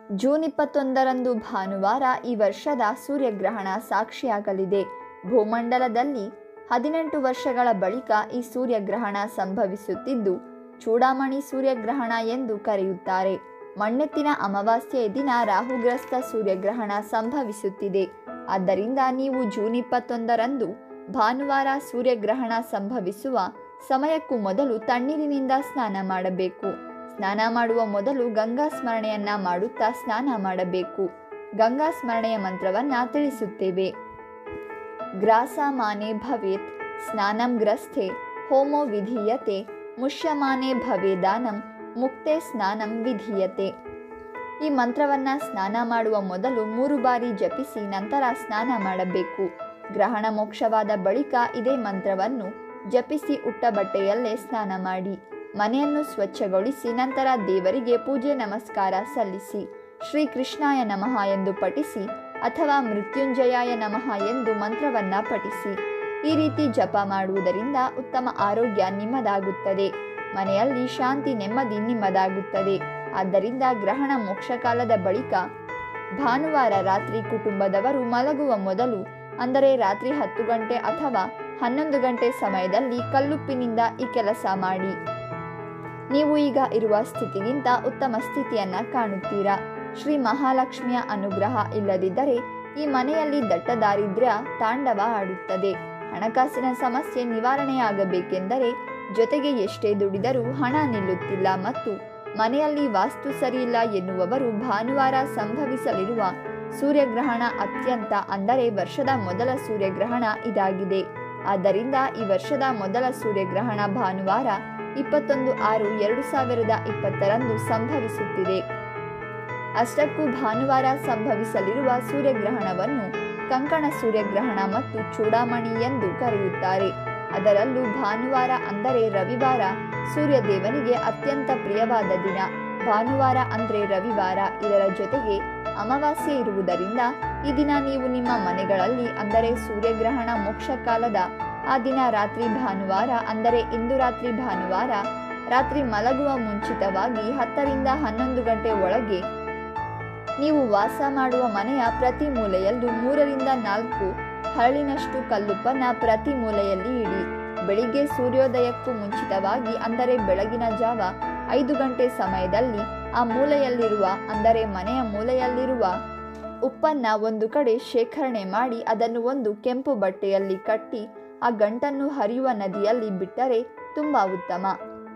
June ಇಪ್ಪತ್ತೊಂದರಂದು ಭಾನುವಾರ ಈ ವರ್ಷದ ಸೂರ್ಯಗ್ರಹಣ ಸಾಕ್ಷಿಯಾಗಲಿದೆ ಭೂಮಂಡಲದಲ್ಲಿ ಹದಿನೆಂಟು ವರ್ಷಗಳ ಬಳಿಕ ಈ ಸೂರ್ಯಗ್ರಹಣ ಸಂಭವಿಸುತ್ತಿದ್ದು ಚೂಡಾಮಣಿ ಸೂರ್ಯಗ್ರಹಣ ಎಂದು ಕರೆಯುತ್ತಾರೆ ಮಣ್ಣೆತ್ತಿನ ಅಮಾವಾಸ್ಯೆಯ ದಿನ ರಾಹುಗ್ರಸ್ತ ಸೂರ್ಯಗ್ರಹಣ ಸಂಭವಿಸುತ್ತಿದೆ ಆದ್ದರಿಂದ ನೀವು ಜೂನ್ ಇಪ್ಪತ್ತೊಂದರಂದು ಭಾನುವಾರ ಸೂರ್ಯಗ್ರಹಣ ಸಂಭವಿಸುವ ಸಮಯಕ್ಕೂ ಮೊದಲು ತಣ್ಣೀರಿನಿಂದ ಸ್ನಾನ ಮಾಡಬೇಕು ಸ್ನಾನ ಮಾಡುವ ಮೊದಲು ಗಂಗಾ ಸ್ಮರಣೆಯನ್ನ ಮಾಡುತ್ತಾ ಸ್ನಾನ ಮಾಡಬೇಕು ಗಂಗಾ ಸ್ಮರಣೆಯ ಮಂತ್ರವನ್ನ ತಿಳಿಸುತ್ತೇವೆ ಗ್ರಾಸಮಾನೆ ಭವೇತ್ ಸ್ನಾನಂ ಗ್ರಸ್ಥೆ ಹೋಮೋ ವಿಧೀಯತೆ ಮುಷ್ಯಮಾನೆ ಭವೇದಾನಂ ಮುಕ್ತೆ ಸ್ನಾನಂ ವಿಧೀಯತೆ ಈ ಮಂತ್ರವನ್ನ ಸ್ನಾನ ಮಾಡುವ ಮೊದಲು ಮೂರು ಬಾರಿ ಜಪಿಸಿ ನಂತರ ಸ್ನಾನ ಮಾಡಬೇಕು ಗ್ರಹಣ ಮೋಕ್ಷವಾದ ಬಳಿಕ ಇದೇ ಮಂತ್ರವನ್ನು ಜಪಿಸಿ ಉಟ್ಟ ಬಟ್ಟೆಯಲ್ಲೇ ಸ್ನಾನ ಮಾಡಿ ಮನೆಯನ್ನು ಸ್ವಚ್ಛಗೊಳಿಸಿ ನಂತರ ದೇವರಿಗೆ ಪೂಜೆ ನಮಸ್ಕಾರ ಸಲ್ಲಿಸಿ ಶ್ರೀ ಕೃಷ್ಣಾಯ ನಮಃ ಎಂದು ಪಠಿಸಿ ಅಥವಾ ಮೃತ್ಯುಂಜಯಾಯ ನಮಃ ಎಂದು ಮಂತ್ರವನ್ನ ಪಠಿಸಿ ಈ ರೀತಿ ಜಪ ಮಾಡುವುದರಿಂದ ಉತ್ತಮ ಆರೋಗ್ಯ ನಿಮ್ಮದಾಗುತ್ತದೆ ಮನೆಯಲ್ಲಿ ಶಾಂತಿ ನೆಮ್ಮದಿ ನಿಮ್ಮದಾಗುತ್ತದೆ ಆದ್ದರಿಂದ ಗ್ರಹಣ ಮೋಕ್ಷಕಾಲದ ಬಳಿಕ ಭಾನುವಾರ ರಾತ್ರಿ ಕುಟುಂಬದವರು ಮಲಗುವ ಮೊದಲು ಅಂದರೆ ರಾತ್ರಿ ಹತ್ತು ಗಂಟೆ ಅಥವಾ ಹನ್ನೊಂದು ಗಂಟೆ ಸಮಯದಲ್ಲಿ ಕಲ್ಲುಪ್ಪಿನಿಂದ ಈ ಕೆಲಸ ಮಾಡಿ ನೀವು ಈಗ ಇರುವ ಸ್ಥಿತಿಗಿಂತ ಉತ್ತಮ ಸ್ಥಿತಿಯನ್ನ ಕಾಣುತ್ತೀರಾ ಶ್ರೀ ಮಹಾಲಕ್ಷ್ಮಿಯ ಅನುಗ್ರಹ ಇಲ್ಲದಿದ್ದರೆ ಈ ಮನೆಯಲ್ಲಿ ದಟ್ಟ ದಾರಿದ್ರ್ಯ ತಾಂಡವ ಆಡುತ್ತದೆ ಹಣಕಾಸಿನ ಸಮಸ್ಯೆ ನಿವಾರಣೆಯಾಗಬೇಕೆಂದರೆ ಜೊತೆಗೆ ಎಷ್ಟೇ ದುಡಿದರೂ ಹಣ ನಿಲ್ಲುತ್ತಿಲ್ಲ ಮತ್ತು ಮನೆಯಲ್ಲಿ ವಾಸ್ತು ಸರಿಯಿಲ್ಲ ಎನ್ನುವವರು ಭಾನುವಾರ ಸಂಭವಿಸಲಿರುವ ಸೂರ್ಯಗ್ರಹಣ ಅತ್ಯಂತ ಅಂದರೆ ವರ್ಷದ ಮೊದಲ ಸೂರ್ಯಗ್ರಹಣ ಇದಾಗಿದೆ ಆದ್ದರಿಂದ ಈ ವರ್ಷದ ಮೊದಲ ಸೂರ್ಯಗ್ರಹಣ ಭಾನುವಾರ ಇಪ್ಪತ್ತೊಂದು ಆರು ಎರಡು ಸಾವಿರದ ಇಪ್ಪತ್ತರಂದು ಸಂಭವಿಸುತ್ತಿದೆ ಅಷ್ಟಕ್ಕೂ ಭಾನುವಾರ ಸಂಭವಿಸಲಿರುವ ಸೂರ್ಯಗ್ರಹಣವನ್ನು ಕಂಕಣ ಸೂರ್ಯಗ್ರಹಣ ಮತ್ತು ಚೂಡಾಮಣಿ ಎಂದು ಕರೆಯುತ್ತಾರೆ ಅದರಲ್ಲೂ ಭಾನುವಾರ ಅಂದರೆ ರವಿವಾರ ಸೂರ್ಯದೇವನಿಗೆ ಅತ್ಯಂತ ಪ್ರಿಯವಾದ ದಿನ ಭಾನುವಾರ ಅಂದರೆ ರವಿವಾರ ಇದರ ಜೊತೆಗೆ ಅಮಾವಾಸ್ಯೆ ಇರುವುದರಿಂದ ಈ ದಿನ ನೀವು ನಿಮ್ಮ ಮನೆಗಳಲ್ಲಿ ಅಂದರೆ ಸೂರ್ಯಗ್ರಹಣ ಮೋಕ್ಷ ಕಾಲದ ಆ ದಿನ ರಾತ್ರಿ ಭಾನುವಾರ ಅಂದರೆ ಇಂದು ರಾತ್ರಿ ಭಾನುವಾರ ರಾತ್ರಿ ಮಲಗುವ ಮುಂಚಿತವಾಗಿ ಹತ್ತರಿಂದ ಹನ್ನೊಂದು ಗಂಟೆ ಒಳಗೆ ನೀವು ವಾಸ ಮಾಡುವ ಮನೆಯ ಪ್ರತಿ ಮೂಲೆಯಲ್ಲೂ ಮೂರರಿಂದ ನಾಲ್ಕು ಹರಳಿನಷ್ಟು ಕಲ್ಲುಪ್ಪನ್ನ ಪ್ರತಿ ಮೂಲೆಯಲ್ಲಿ ಇಡಿ ಬೆಳಿಗ್ಗೆ ಸೂರ್ಯೋದಯಕ್ಕೂ ಮುಂಚಿತವಾಗಿ ಅಂದರೆ ಬೆಳಗಿನ ಜಾವ ಐದು ಗಂಟೆ ಸಮಯದಲ್ಲಿ ಆ ಮೂಲೆಯಲ್ಲಿರುವ ಅಂದರೆ ಮನೆಯ ಮೂಲೆಯಲ್ಲಿರುವ ಉಪ್ಪನ್ನ ಒಂದು ಕಡೆ ಶೇಖರಣೆ ಮಾಡಿ ಅದನ್ನು ಒಂದು ಕೆಂಪು ಬಟ್ಟೆಯಲ್ಲಿ ಕಟ್ಟಿ ಆ ಗಂಟನ್ನು ಹರಿಯುವ ನದಿಯಲ್ಲಿ ಬಿಟ್ಟರೆ ತುಂಬ ಉತ್ತಮ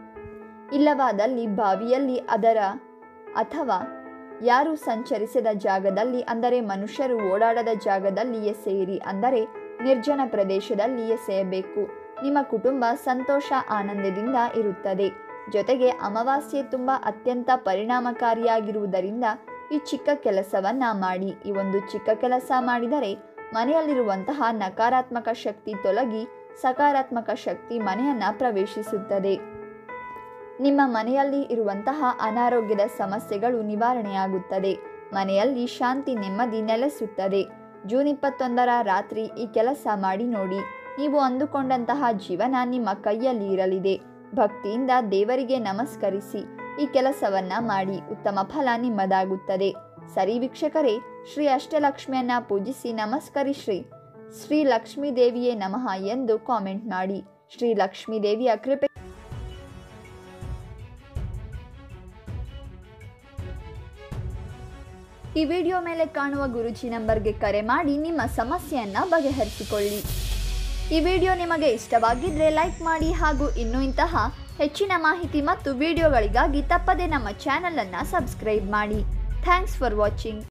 ಇಲ್ಲವಾದಲ್ಲಿ ಬಾವಿಯಲ್ಲಿ ಅದರ ಅಥವಾ ಯಾರು ಸಂಚರಿಸದ ಜಾಗದಲ್ಲಿ ಅಂದರೆ ಮನುಷ್ಯರು ಓಡಾಡದ ಜಾಗದಲ್ಲಿ ಎಸೆಯಿರಿ ಅಂದರೆ ನಿರ್ಜನ ಪ್ರದೇಶದಲ್ಲಿ ಎಸೆಯಬೇಕು ನಿಮ್ಮ ಕುಟುಂಬ ಸಂತೋಷ ಆನಂದದಿಂದ ಇರುತ್ತದೆ ಜೊತೆಗೆ ಅಮಾವಾಸ್ಯೆ ತುಂಬ ಅತ್ಯಂತ ಪರಿಣಾಮಕಾರಿಯಾಗಿರುವುದರಿಂದ ಈ ಚಿಕ್ಕ ಕೆಲಸವನ್ನ ಮಾಡಿ ಈ ಒಂದು ಚಿಕ್ಕ ಕೆಲಸ ಮಾಡಿದರೆ ಮನೆಯಲ್ಲಿರುವಂತಹ ನಕಾರಾತ್ಮಕ ಶಕ್ತಿ ತೊಲಗಿ ಸಕಾರಾತ್ಮಕ ಶಕ್ತಿ ಮನೆಯನ್ನ ಪ್ರವೇಶಿಸುತ್ತದೆ ನಿಮ್ಮ ಮನೆಯಲ್ಲಿ ಇರುವಂತಹ ಅನಾರೋಗ್ಯದ ಸಮಸ್ಯೆಗಳು ನಿವಾರಣೆಯಾಗುತ್ತದೆ ಮನೆಯಲ್ಲಿ ಶಾಂತಿ ನೆಮ್ಮದಿ ನೆಲೆಸುತ್ತದೆ ಜೂನ್ ಇಪ್ಪತ್ತೊಂದರ ರಾತ್ರಿ ಈ ಕೆಲಸ ಮಾಡಿ ನೋಡಿ ನೀವು ಅಂದುಕೊಂಡಂತಹ ಜೀವನ ನಿಮ್ಮ ಕೈಯಲ್ಲಿ ಇರಲಿದೆ ಭಕ್ತಿಯಿಂದ ದೇವರಿಗೆ ನಮಸ್ಕರಿಸಿ ಈ ಕೆಲಸವನ್ನ ಮಾಡಿ ಉತ್ತಮ ಫಲ ನಿಮ್ಮದಾಗುತ್ತದೆ ಸರಿ ವೀಕ್ಷಕರೇ ಶ್ರೀ ಅಷ್ಟಲಕ್ಷ್ಮಿಯನ್ನ ಪೂಜಿಸಿ ನಮಸ್ಕರಿಶ್ರೀ ಶ್ರೀ ಲಕ್ಷ್ಮೀ ದೇವಿಯೇ ನಮಃ ಎಂದು ಕಾಮೆಂಟ್ ಮಾಡಿ ಶ್ರೀ ಲಕ್ಷ್ಮೀ ದೇವಿಯ ಕೃಪೆ ಈ ವಿಡಿಯೋ ಮೇಲೆ ಕಾಣುವ ಗುರುಜಿ ನಂಬರ್ಗೆ ಕರೆ ಮಾಡಿ ನಿಮ್ಮ ಸಮಸ್ಯೆಯನ್ನ ಬಗೆಹರಿಸಿಕೊಳ್ಳಿ ಈ ವಿಡಿಯೋ ನಿಮಗೆ ಇಷ್ಟವಾಗಿದ್ರೆ ಲೈಕ್ ಮಾಡಿ ಹಾಗೂ ಇನ್ನೂ ಇಂತಹ ಹೆಚ್ಚಿನ ಮಾಹಿತಿ ಮತ್ತು ವಿಡಿಯೋಗಳಿಗಾಗಿ ತಪ್ಪದೆ ನಮ್ಮ ಚಾನಲನ್ನು ಸಬ್ಸ್ಕ್ರೈಬ್ ಮಾಡಿ ಥ್ಯಾಂಕ್ಸ್ ಫಾರ್ ವಾಚಿಂಗ್